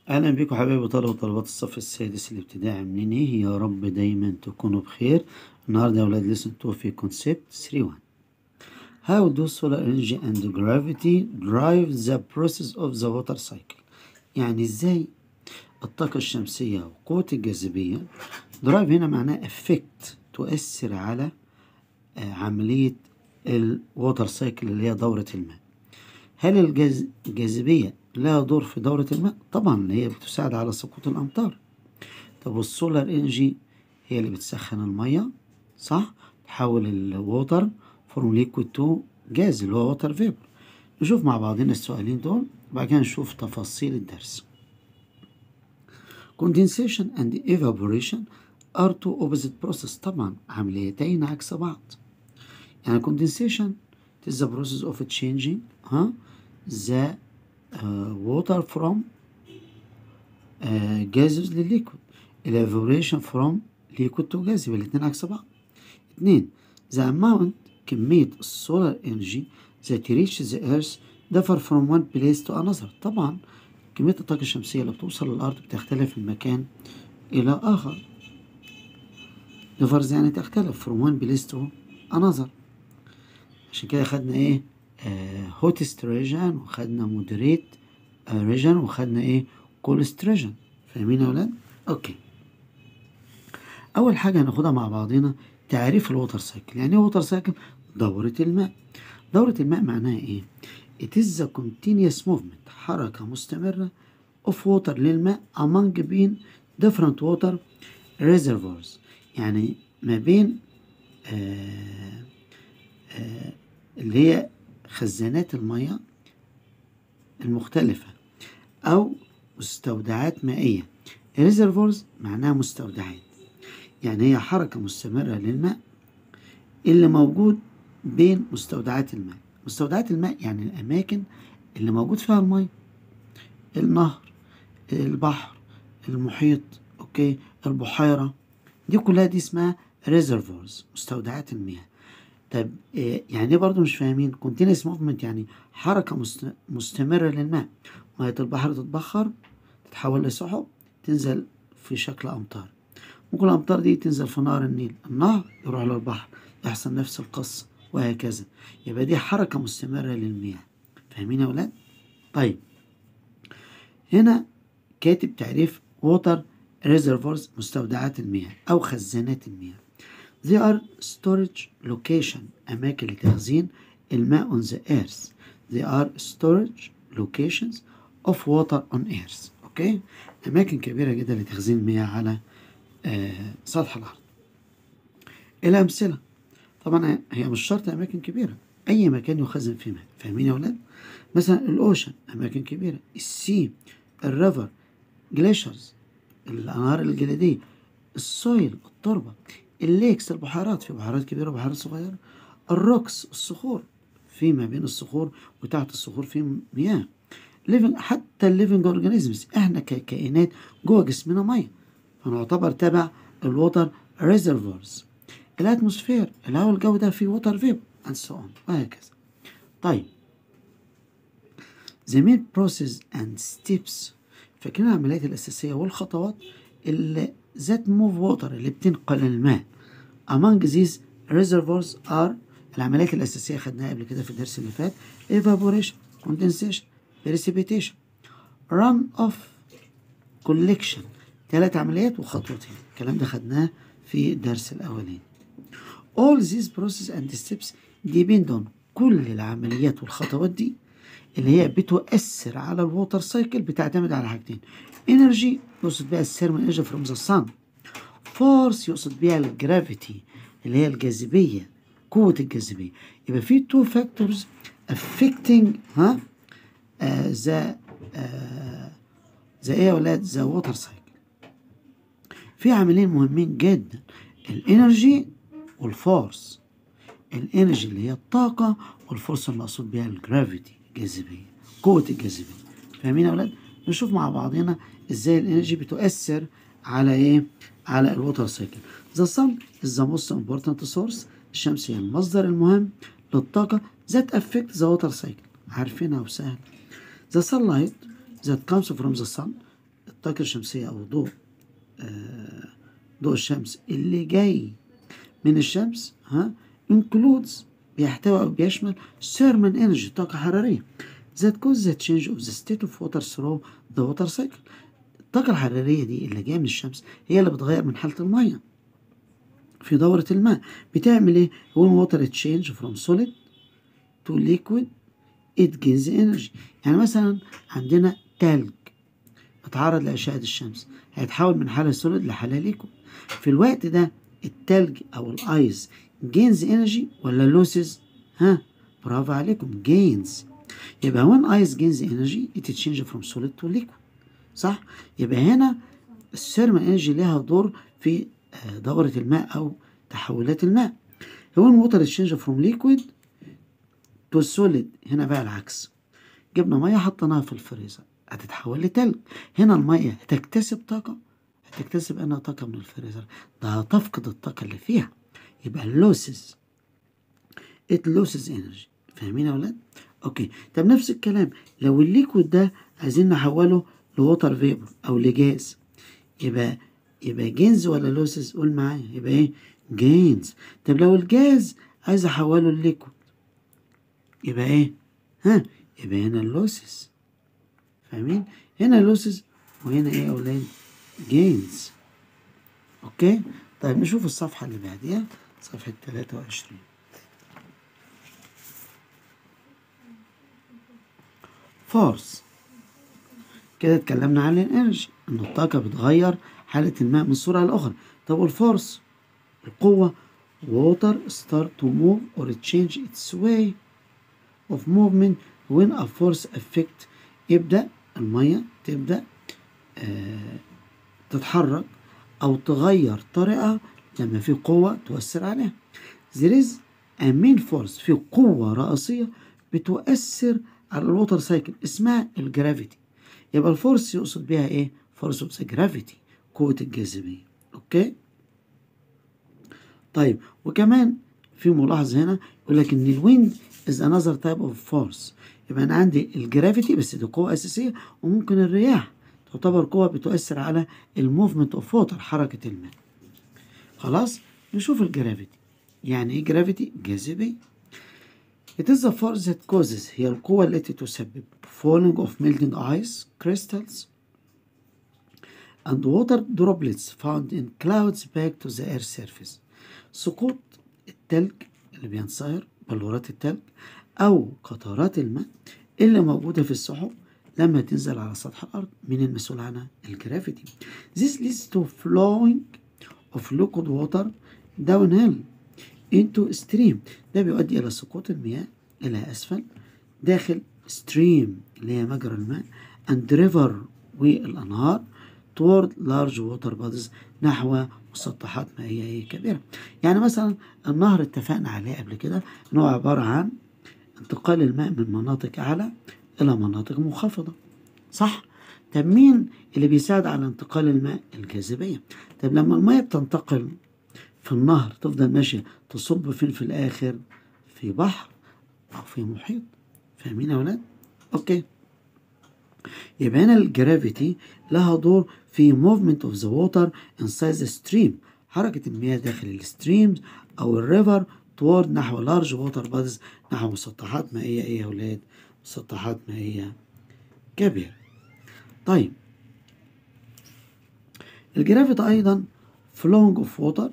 أهلا بكم حبايبي طلبة وطالبات الصف السادس الابتدائي عاملين ايه يا رب دايما تكونوا بخير النهاردة يا ولاد لسن تو في كونسبت 3 1 How do solar energy and gravity drive the process of the water cycle يعني ازاي الطاقة الشمسية وقوة الجاذبية drive هنا معناه effect تؤثر على آه، عملية الووتر سايكل اللي هي دورة الماء هل الجاز- الجاذبية لها دور في دورة الماء؟ طبعا هي بتساعد على سقوط الأمطار طب والسولار انرجي هي اللي بتسخن المية صح؟ تحول الووتر فروم ليكويد تو جاز اللي هو ووتر فيبر نشوف مع بعضنا السؤالين دول وبعد كده نشوف تفاصيل الدرس condensation and evaporation are two opposite process طبعا عمليتين عكس بعض يعني condensation is the process of changing ها the uh, water from uh, gases للliquid evaporation from liquid to gas يبقى الاتنين عكس بعض اتنين the amount كمية السولار energy that reaches the earth differ from one place to another طبعا كمية الطاقة الشمسية اللي بتوصل للأرض بتختلف من مكان إلى آخر differs يعني تختلف from one place to another عشان كده خدنا ايه هوتست ريجن وخدنا مودريت ريجن وخدنا ايه كولست ريجن فاهمين يا ولاد اوكي اول حاجه هناخدها مع بعضنا تعريف الووتر سايكل يعني ايه ووتر سايكل دوره الماء دوره الماء معناها ايه it is the continuous movement حركه مستمره of water للماء among بين different water reservoirs يعني ما بين آه آه اللي هي خزانات المياه المختلفة أو مستودعات مائية ريزرفورز معناها مستودعات يعني هي حركة مستمرة للماء اللي موجود بين مستودعات الماء مستودعات الماء يعني الأماكن اللي موجود فيها المية النهر البحر المحيط أوكي البحيرة دي كلها دي اسمها ريزرفورز مستودعات المياه طب إيه يعني ايه برضه مش فاهمين continuous movement يعني حركة مست... مستمرة للماء مية البحر تتبخر تتحول لسحب تنزل في شكل أمطار ممكن الأمطار دي تنزل في نهر النيل النهر يروح للبحر يحصل نفس القصة وهكذا يبقى دي حركة مستمرة للمياه فاهمين يا ولاد؟ طيب هنا كاتب تعريف water reservoirs مستودعات المياه أو خزانات المياه They are storage location أماكن لتخزين الماء on the earth. They are storage locations of water on earth. أوكي؟ أماكن كبيرة جدا لتخزين المياه على آه سطح الأرض. الأمثلة طبعا هي مش شرط أماكن كبيرة أي مكان يخزن فيه ماء فاهمين يا ولاد؟ مثلا الأوشن أماكن كبيرة السي الريفر جليشرز الأنهار الجليدية السويل التربة الليكس البحيرات في بحيرات كبيرة وبحيرات صغيرة الروكس الصخور في ما بين الصخور وتحت الصخور في مياه living حتى الليفنج اورجانيزمز احنا ككائنات جوه جسمنا ميه فنعتبر تبع الووتر ريزرفورز الاتموسفير الهواء الجو ده فيه ووتر فيب اند سو اون وهكذا طيب the main process and steps فاكرين العمليات الأساسية والخطوات اللي ذات موف ووتر اللي بتنقل الماء among these reservoirs are العمليات الأساسية خدناها قبل كده في الدرس اللي فات evaporation condensation precipitation run off collection ثلاث عمليات وخطوتين الكلام ده خدناه في الدرس الأولاني all these process and steps depend on كل العمليات والخطوات دي اللي هي بتؤثر على الووتر سايكل بتعتمد على حاجتين انرجي يقصد بيها الثيرمال انرجي فروم ذا صن فورس يقصد بيها الجرافيتي اللي هي الجاذبيه قوه الجاذبيه يبقى في تو فاكتورز affecting ها ذا ذا ايه يا ولاد ذا ووتر سايكل في عاملين مهمين جدا الانرجي والفورس الانرجي اللي هي الطاقه والفورس المقصود بيها الجرافيتي الجاذبيه قوه الجاذبيه فاهمين يا ولاد نشوف مع بعضنا ازاي الانرجي بتؤثر على ايه على الووتر سايكل ذا صن از ذا موست امبورتنت سورس الشمس هي المصدر المهم للطاقه ذات افكت ذا ووتر سايكل عارفينها وسهل ذا sunlight that comes from the sun الطاقة الشمسية أو ضوء آه ضوء الشمس اللي جاي من الشمس ها includes بيحتوي أو بيشمل thermal energy طاقة حرارية that cause the change of the state of water through the water cycle الطاقة الحرارية دي اللي جاية من الشمس هي اللي بتغير من حالة المية في دورة الماء بتعمل ايه؟ when water change from solid to liquid it gains energy يعني مثلا عندنا تلج اتعرض لأشعة الشمس هيتحول من حالة سوليد لحالة ليكويد في الوقت ده التلج أو الآيس جينز انرجي ولا لوسز ها برافو عليكم جينز يبقى when ice gains energy it change from solid to liquid صح يبقى هنا الثيرمال انرجي لها دور في دورة الماء أو تحولات الماء when water change from liquid to solid هنا بقى العكس جبنا مية حطيناها في الفريزر هتتحول لتلج هنا المية هتكتسب طاقة هتكتسب انها طاقة من الفريزر ده هتفقد الطاقة اللي فيها يبقى losses it loses energy فاهمين يا ولاد؟ اوكي طب نفس الكلام لو الليكويد ده عايزين نحوله لوتر فيبر او لجاز يبقى يبقى جينز ولا لوسز قول معايا يبقى ايه جينز طب لو الجاز عايز احوله لليكويد يبقى ايه ها يبقى هنا اللوسز فاهمين هنا لوسز وهنا ايه يا اولاد جينز اوكي طيب نشوف الصفحة اللي بعديها صفحة 23 فورس كده اتكلمنا عن الانرجي ان الطاقة بتغير حالة الماء من صورة لأخرى طب والفورس القوة water start to move or change its way of movement when a force affect يبدأ المية تبدأ آه تتحرك أو تغير طريقها لما في قوة تؤثر عليها there is a main force في قوة رئيسية بتؤثر على الووتر سايكل اسمها الجرافيتي يبقى الفورس يقصد بيها ايه فورس اوف ذا جرافيتي قوة الجاذبية اوكي طيب وكمان في ملاحظة هنا يقول لك ان الويند is another type of force يبقى انا عندي الجرافيتي بس دي قوة اساسية وممكن الرياح تعتبر قوة بتؤثر على الموفمنت اوف ووتر حركة الماء خلاص نشوف الجرافيتي يعني ايه جرافيتي جاذبية It is the force that causes هي القوة التي تسبب falling of melting ice crystals and water droplets found in clouds back to the earth surface سقوط التلج اللي بينصهر بلورات التلج أو قطرات الماء اللي موجودة في السحب لما تنزل على سطح الأرض مين المسؤول عنها؟ الجرافيتي This leads to flowing of liquid water downhill into stream ده بيؤدي إلى سقوط المياه إلى أسفل داخل stream اللي هي مجرى الماء and river والأنهار toward large water bodies نحو مسطحات مائية كبيرة يعني مثلا النهر اتفقنا عليه قبل كده إن هو عبارة عن انتقال الماء من مناطق أعلى إلى مناطق منخفضة صح؟ طب مين اللي بيساعد على انتقال الماء؟ الجاذبية طب لما المياه بتنتقل في النهر تفضل ماشية تصب فين في الآخر؟ في بحر أو في محيط فاهمين يا ولاد؟ أوكي يبقى هنا الجرافيتي لها دور في movement of the water inside the stream حركة المياه داخل الستريمز أو الريفر toward نحو large water bodies نحو مسطحات مائية إيه يا ولاد؟ مسطحات مائية كبيرة طيب الجرافيتي أيضا flowing of water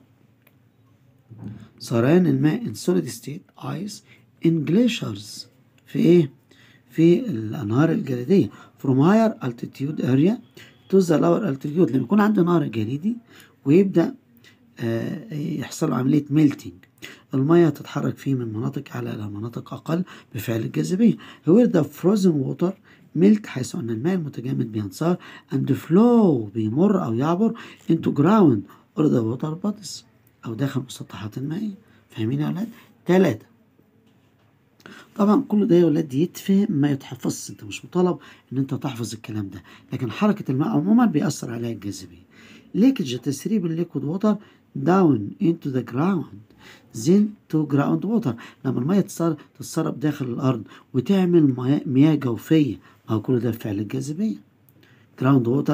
سريان الماء in solid state ice in glaciers في ايه؟ في الأنهار الجليدية from higher altitude area to the lower altitude لما يكون عندي نهر جليدي ويبدأ آه يحصل عملية ميلتينج المية تتحرك فيه من مناطق أعلى إلى مناطق أقل بفعل الجاذبية where the frozen water ملك حيث أن الماء المتجمد بينصهر and flow بيمر أو يعبر into ground or the water bodies أو داخل مسطحات المائية فاهمين يا ولاد؟ تلاتة طبعا كل ده يا ولاد يتفهم ما يتحفظش انت مش مطالب ان انت تحفظ الكلام ده لكن حركة الماء عموما بيأثر عليها الجاذبية ليكج تسريب الليكويد ووتر داون into the ground then to ground water لما المية تتسرب داخل الأرض وتعمل مياه جوفية ما هو كل ده بفعل الجاذبية ground water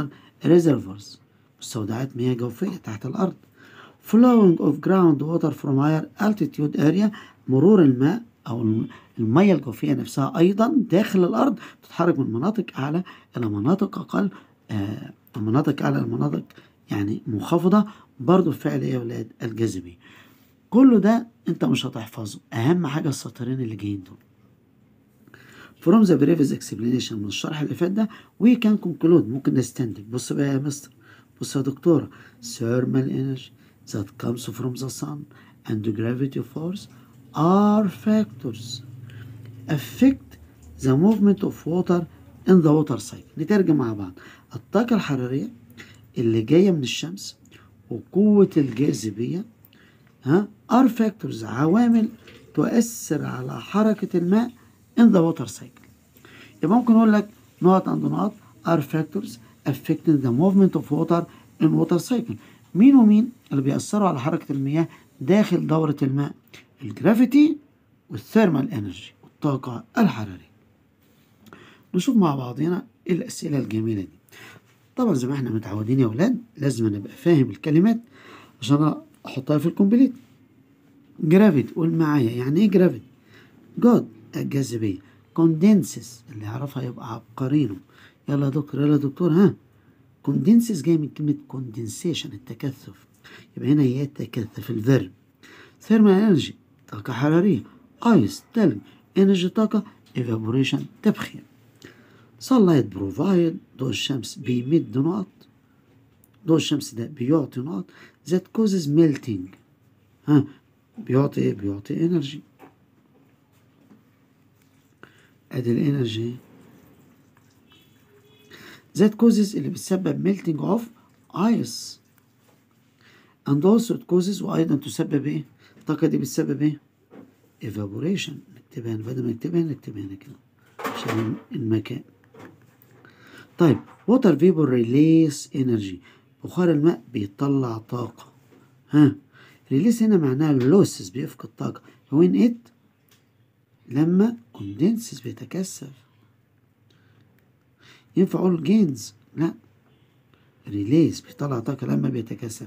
reservoirs مستودعات مياه جوفية تحت الأرض flowing of groundwater from higher altitude area مرور الماء أو المياه الجوفية نفسها أيضا داخل الأرض تتحرك من مناطق أعلى إلى مناطق أقل آه مناطق أعلى إلى مناطق يعني منخفضة برضو فعل إيه يا ولاد الجاذبية كله ده أنت مش هتحفظه أهم حاجة السطرين اللي جايين دول from the previous explanation من الشرح اللي فات ده we can conclude ممكن نستنتج بص بقى يا مستر بص يا دكتورة thermal energy that comes from the sun and gravity force are factors affect the movement of water in the water cycle نترجم مع بعض الطاقة الحرارية اللي جاية من الشمس وقوة الجاذبية ها are factors عوامل تؤثر على حركة الماء in the water cycle يبقى ممكن نقول لك نقط عند نقط are factors affecting the movement of water in water cycle مين ومين اللي بيأثروا على حركة المياه داخل دورة الماء الجرافيتي والثيرمال انرجي الطاقة الحرارية نشوف مع بعضنا الأسئلة الجميلة دي طبعا زي ما احنا متعودين يا ولاد لازم نبقى فاهم الكلمات عشان احطها في الكومبليت جرافيت قول معايا يعني ايه جرافيت جود الجاذبية كوندنسس اللي يعرفها يبقى عبقرينه يلا يا دكتور يلا يا دكتور ها كوندنسس جاي من كلمة كوندنسيشن التكثف يبقى هنا هي تكثف الفيرب ثيرمال انرجي طاقة حرارية ايس تلج انرجي طاقة ايفابوريشن تبخير sunlight بروفايد ضوء الشمس بيمد نقط ضوء الشمس ده بيعطي نقط that causes melting ها بيعطي ايه بيعطي انرجي ادي الانرجي that causes اللي بتسبب melting of ice and also it causes وايضا تسبب ايه الطاقة دي بتسبب ايه evaporation نكتبها هنا بدل ما نكتبها نكتبها هنا كده عشان المكان طيب water vapor release energy بخار الماء بيطلع طاقة ها ريليس هنا معناها لوسز بيفقد طاقة وين ات لما كوندنسز بيتكثف ينفع اقول جينز لا ريليس بيطلع طاقة لما بيتكثف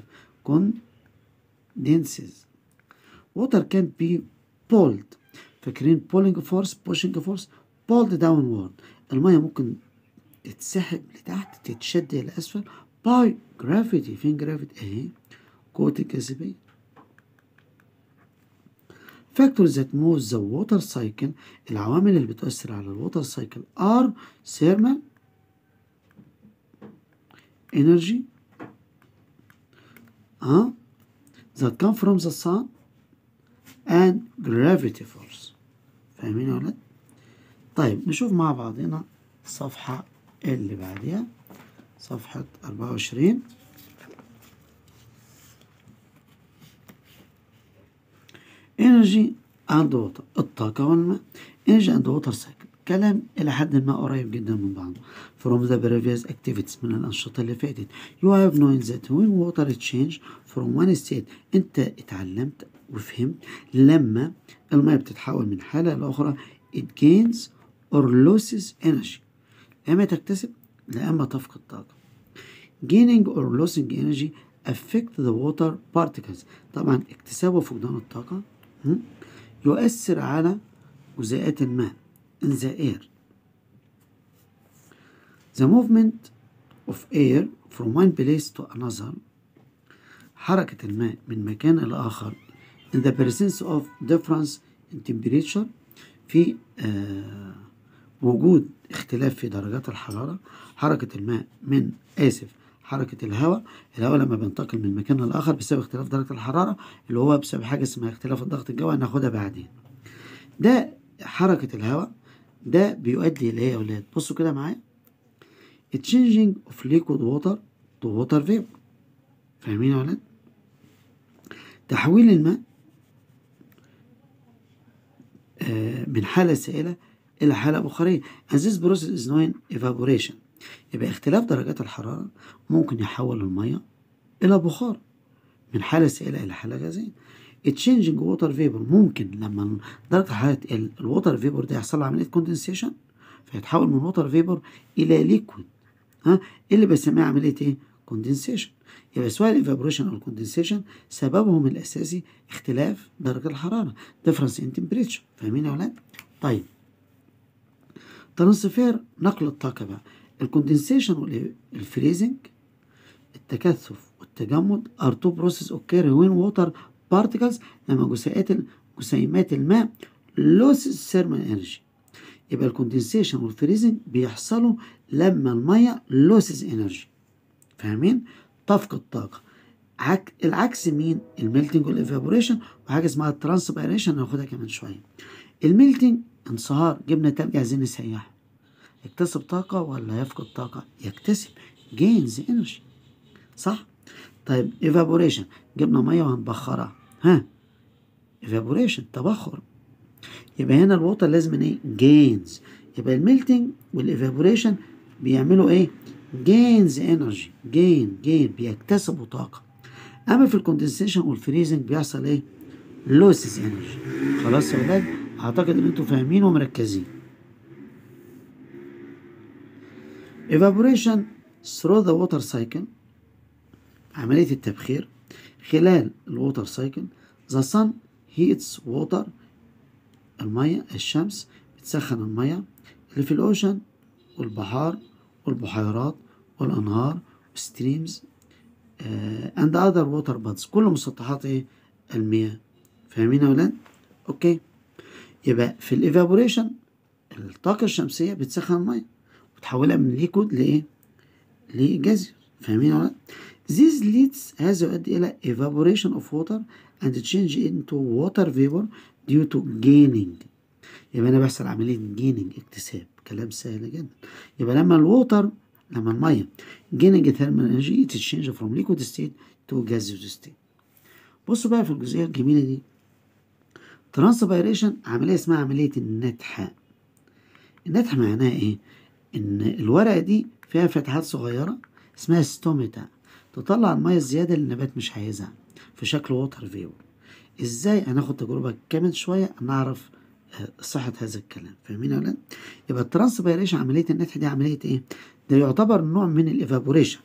كوندنسز water can be pulled فاكرين pulling force pushing force pulled downward المية ممكن تتسحب لتحت تتشد إلى أسفل by gravity فين gravity أهي قوة الجاذبية factors that move the water cycle العوامل اللي بتؤثر على الووتر سايكل are thermal energy uh, that come from the sun and gravity force فاهمين يا ولاد؟ طيب نشوف مع بعضنا الصفحة اللي بعديها صفحة أربعة وعشرين energy and water الطاقة والماء energy and water cycle كلام إلى حد ما قريب جدا من بعضه from the previous activities من الأنشطة اللي فاتت you have known that when water change from one state أنت اتعلمت وفهمت لما الماء بتتحول من حالة لأخرى it gains or loses energy لما تكتسب لما تفقد طاقة gaining or losing energy affect the water particles طبعا اكتساب وفقدان الطاقة يؤثر على جزيئات الماء in the air the movement of air from one place to another حركة الماء من مكان إلى آخر in the presence of difference in temperature في آه وجود اختلاف في درجات الحرارة حركة الماء من آسف حركة الهواء الهواء لما بينتقل من مكان لآخر بسبب اختلاف درجة الحرارة اللي هو بسبب حاجة اسمها اختلاف الضغط الجوي هناخدها بعدين ده حركة الهواء ده بيؤدي إلى إيه يا أولاد بصوا كده معايا changing of liquid water to water vapor فاهمين يا ولاد تحويل الماء من حالة سائلة إلى حالة بخارية and this process is known evaporation يبقى اختلاف درجات الحرارة ممكن يحول المية إلى بخار من حالة سائلة إلى حالة غازية changing water vapor ممكن لما درجة حرارة الووتر فيبور ده يحصل له عملية كوندنسيشن فيتحول من ووتر فيبور إلى ليكويد ها اللي بسميها عمليه ايه كوندنسيشن يبقى سواء الايفابوريشن او الكوندنسيشن سببهم الاساسي اختلاف درجه الحراره difference in temperature فاهمين يا ولاد طيب ترانسفير نقل الطاقه بقى الكوندنسيشن والفريزنج التكثف والتجمد are two process occur when water particles لما جزيئات جسيمات الماء loses thermal energy يبقى الكوندنسيشن والفريزنج بيحصلوا لما الميه loses energy فاهمين تفقد طاقه عك... العكس مين الميلتنج والايفابوريشن وحاجه اسمها الترانسبيريشن هناخدها كمان شويه الميلتنج انصهار جبنا تلج عايزين نسيحه يكتسب طاقه ولا يفقد طاقه يكتسب جينز انرجي صح طيب ايفابوريشن جبنا ميه وهنبخرها ها ايفابوريشن تبخر يبقى هنا الووتر لازم ايه جينز يبقى الميلتنج والايفابوريشن بيعملوا ايه جينز انرجي جين جين بيكتسبوا طاقه اما في الكوندنسيشن والفريزنج بيحصل ايه لوسز انرجي خلاص يا ولاد اعتقد ان انتوا فاهمين ومركزين evaporation through the water cycle عملية التبخير خلال الووتر سايكل the sun heats water المية الشمس بتسخن المية اللي في الأوشن والبحار والبحيرات والأنهار والستريمز and other water bodies كل مسطحات ايه المياه فاهمين يا ولاد اوكي يبقى في الايفابوريشن الطاقة الشمسية بتسخن المية وتحولها من ليكود لايه لجزر فاهمين يا ولاد This leads هذا يؤدي إلى evaporation of water and change into water vapor due to gaining يبقى هنا بيحصل عملية gaining اكتساب كلام سهل جدا يبقى لما الووتر لما المية gaining thermal energy it change from liquid state to gaseous state بصوا بقى في الجزئية الجميلة دي ترانسبيريشن عملية اسمها عملية النتح النتح معناها ايه؟ ان الورقة دي فيها فتحات صغيرة اسمها ستوميتا تطلع المية الزيادة اللي النبات مش عايزها في شكل ووتر فيور ازاي هناخد تجربة كامل شوية نعرف صحة هذا الكلام فاهمين يا ولاد؟ يبقى الترانسبيريشن عملية النتح دي عملية ايه؟ ده يعتبر نوع من الايفابوريشن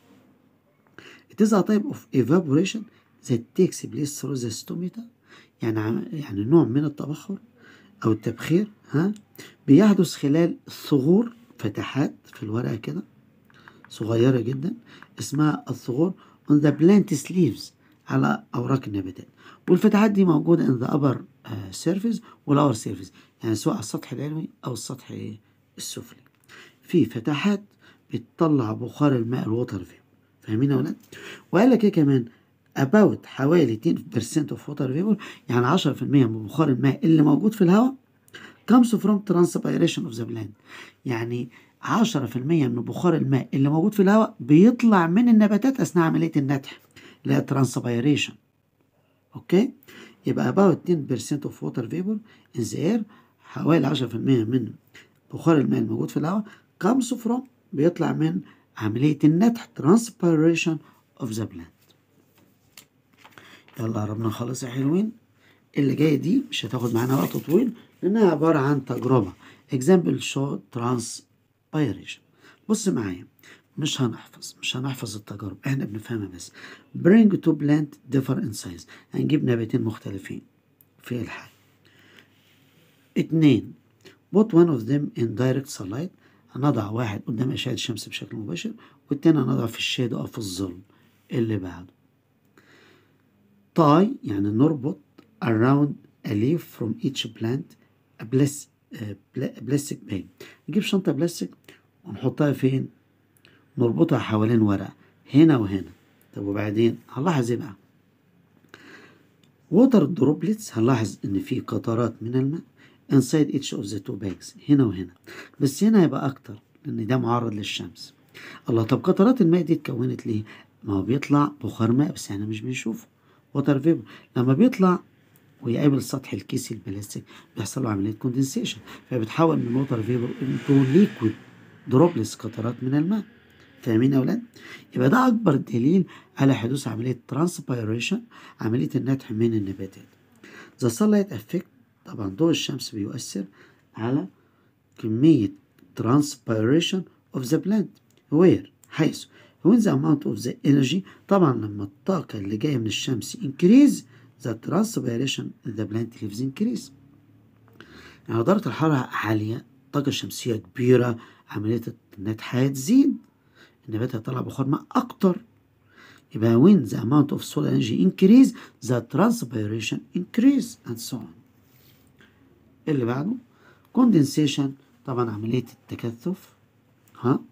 It is a type of evaporation that takes place through the stomata يعني يعني نوع من التبخر أو التبخير ها بيحدث خلال ثغور فتحات في الورقة كده صغيرة جدا اسمها الثغور on the plant leaves على أوراق النباتات والفتحات دي موجودة in the upper uh, surface والlower surface يعني سواء على السطح العلوي أو السطح السفلي في فتحات بتطلع بخار الماء الوتر فيه فاهمين يا ولاد؟ وقال لك ايه كمان؟ about حوالي 10% of water vapor يعني 10% من بخار الماء اللي موجود في الهواء comes from transpiration of the plant يعني 10% من بخار الماء اللي موجود في الهواء بيطلع من النباتات أثناء عملية النتح اللي هي transpiration أوكي يبقى about 10% of water vapor in the air حوالي 10% من بخار الماء الموجود في الهواء comes from بيطلع من عملية النتح transpiration of the plant يلا قربنا نخلص يا حلوين اللي جاية دي مش هتاخد معانا وقت طويل لأنها عبارة عن تجربة example show transpiration بص معايا مش هنحفظ مش هنحفظ التجارب احنا بنفهمها بس bring to plant differ in size هنجيب نباتين مختلفين في الحال اتنين put one of them in direct sunlight هنضع واحد قدام أشعة الشمس بشكل مباشر والتاني هنضع في الشادو أو في الظل اللي بعده tie يعني نربط around a leaf from each plant a plastic bag نجيب شنطة بلاستيك ونحطها فين نربطها حوالين ورقة هنا وهنا طب وبعدين هنلاحظ ايه بقى ووتر دروبلتس هنلاحظ ان في قطرات من الماء inside each of the two bags هنا وهنا بس هنا هيبقى اكتر لان ده معرض للشمس الله طب قطرات الماء دي اتكونت ليه ما هو بيطلع بخار ماء بس احنا مش بنشوفه ووتر فيبر لما بيطلع ويقابل سطح الكيس البلاستيك بيحصل له عمليه كوندنسيشن فبتحول من ووتر فيبر انتو ليكويد دروبلس قطرات من الماء فاهمين يا اولاد يبقى ده اكبر دليل على حدوث عمليه ترانسبيريشن عمليه النتح من النباتات ذا sunlight افكت طبعا ضوء الشمس بيؤثر على كميه ترانسبيريشن اوف ذا بلانت وير حيث when the amount of the energy طبعا لما الطاقة اللي جاية من الشمس increase the transpiration in the plant leaves increase يعني درجة الحرارة عالية الطاقة الشمسية كبيرة عملية النتح هتزيد النبات هيطلع بخار ماء أكتر يبقى when the amount of solar energy increase the transpiration increase and so on اللي بعده condensation طبعا عملية التكثف ها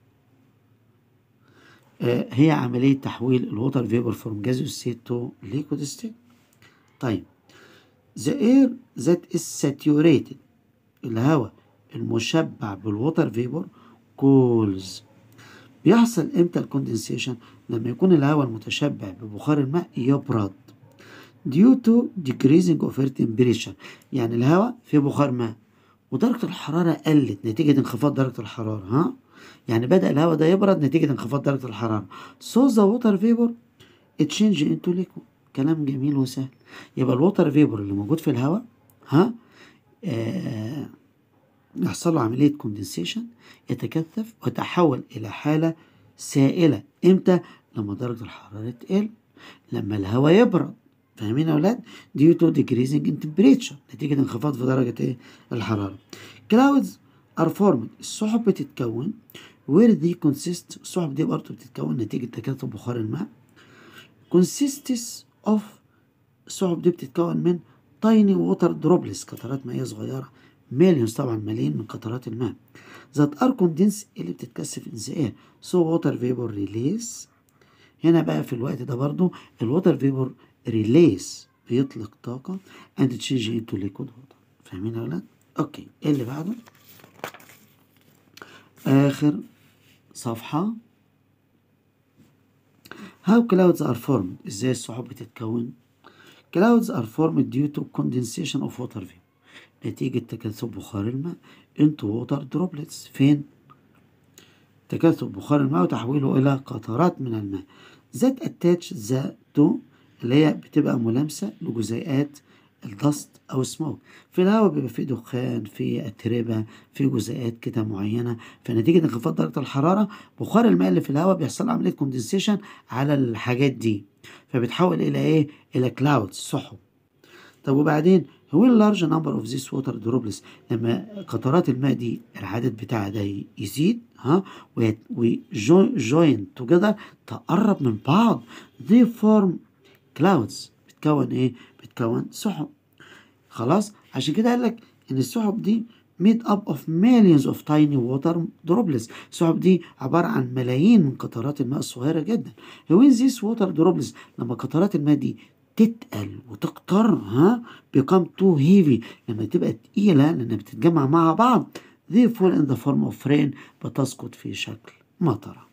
آه هي عملية تحويل الووتر فيبر فروم gaseous state to liquid state طيب the air that is saturated الهواء المشبع بالووتر فيبر cools بيحصل امتى الكوندنسيشن لما يكون الهواء المتشبع ببخار الماء يبرد due to decreasing of air temperature يعني الهواء فيه بخار ماء ودرجة الحرارة قلت نتيجة انخفاض درجة الحرارة ها يعني بدأ الهواء ده يبرد نتيجة انخفاض درجة الحرارة so the water vapor change into liquid كلام جميل وسهل يبقى الووتر فيبر اللي موجود في الهواء ها آه يحصل له عملية كوندنسيشن يتكثف ويتحول إلى حالة سائلة إمتى؟ لما درجة الحرارة تقل لما الهواء يبرد فاهمين يا أولاد؟ due to decreasing in temperature نتيجة انخفاض في درجة إيه؟ الحرارة. clouds are formed السحب بتتكون where they consist السحب دي برضه بتتكون نتيجة تكاثف بخار الماء consists of السحب دي بتتكون من tiny water droplets قطرات مائية صغيرة مليونز طبعا ملايين من قطرات الماء that are condensed اللي بتتكثف in the air so water vapor release هنا بقى في الوقت ده برضو الووتر فيبر ريليس بيطلق طاقة and change into liquid water فاهمين يا ولاد؟ اوكي ايه اللي بعده؟ آخر صفحة How clouds are formed ازاي السحب بتتكون؟ Clouds are formed due to condensation of water vapor نتيجة تكاثف بخار الماء into water droplets فين؟ تكاثف بخار الماء وتحويله إلى قطرات من الماء that attach the to اللي هي بتبقى ملامسة لجزيئات الدست أو السموك في الهواء بيبقى فيه دخان في أتربة في جزيئات كده معينة فنتيجة انخفاض درجة الحرارة بخار الماء اللي في الهواء بيحصل عملية كوندنسيشن على الحاجات دي فبتحول إلى إيه؟ إلى كلاودز سحب طب وبعدين هو اللارج نمبر اوف ذيس ووتر دروبلز لما قطرات الماء دي العدد بتاعها ده يزيد ها وجوين توجذر تقرب من بعض دي فورم كلاودز بتكون ايه بتكون سحب خلاص عشان كده قال لك ان السحب دي made up of millions of tiny water droplets السحب دي عبارة عن ملايين من قطرات الماء الصغيرة جدا when these water droplets لما قطرات الماء دي تتقل وتكتر ها become too heavy لما تبقى تقيلة لأنها بتتجمع مع بعض they fall in the form of rain بتسقط في شكل مطرة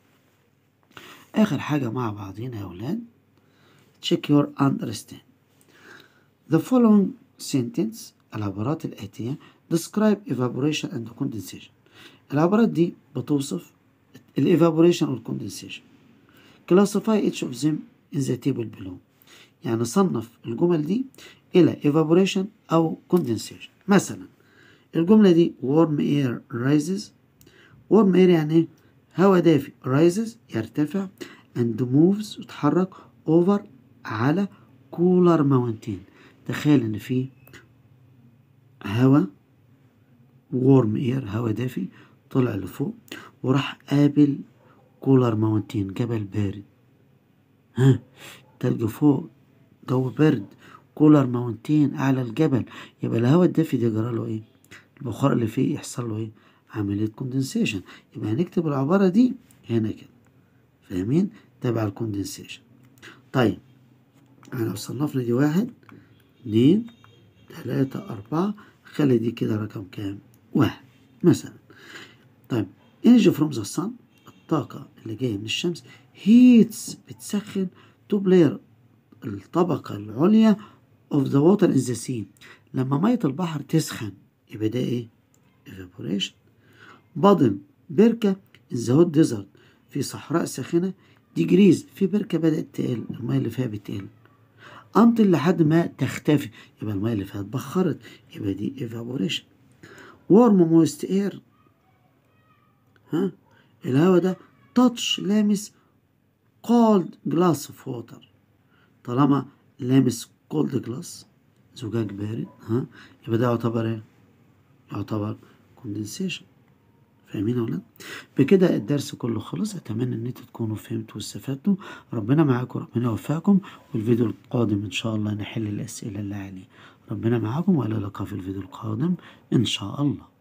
آخر حاجة مع بعضينا يا أولاد check your understand the following sentence العبارات الآتية describe evaporation and condensation العبارات دي بتوصف ال evaporation وال condensation classify each of them in the table below يعني صنف الجمل دي إلى evaporation أو condensation مثلا الجملة دي warm air rises warm air يعني إيه؟ هواء دافئ rises يرتفع and moves يتحرك over على cooler mountain تخيل إن في هواء warm air هواء دافئ طلع لفوق وراح قابل كولر ماونتين جبل بارد ها تلج فوق جو برد كولر ماونتين اعلى الجبل يبقى الهواء الدافي ده جرى له ايه البخار اللي فيه يحصل له ايه عمليه كوندنسيشن يبقى هنكتب العباره دي هنا كده فاهمين تبع الكوندنسيشن طيب احنا لو صنفنا دي واحد اتنين تلاتة أربعة خلي دي كده رقم كام واحد مثلا طيب energy from the sun الطاقة اللي جاية من الشمس heats بتسخن تو بلاير الطبقة العليا of the water in the sea لما مية البحر تسخن يبقى ده ايه evaporation بادن بركة in the hot desert في صحراء ساخنة ديجريز في بركة بدأت تقل المية اللي فيها بتقل أنطل لحد ما تختفي يبقى المية اللي فيها اتبخرت يبقى دي evaporation warm moist air ها الهواء ده touch لامس cold glass of water طالما لامس cold glass زجاج بارد ها يبقى ده يعتبر ايه يعتبر condensation فاهمين يا ولاد بكده الدرس كله خلص اتمنى ان انتوا تكونوا فهمتوا واستفدتوا ربنا معاكم ربنا يوفقكم والفيديو القادم ان شاء الله نحل الاسئله اللي عليه ربنا معاكم والى اللقاء في الفيديو القادم ان شاء الله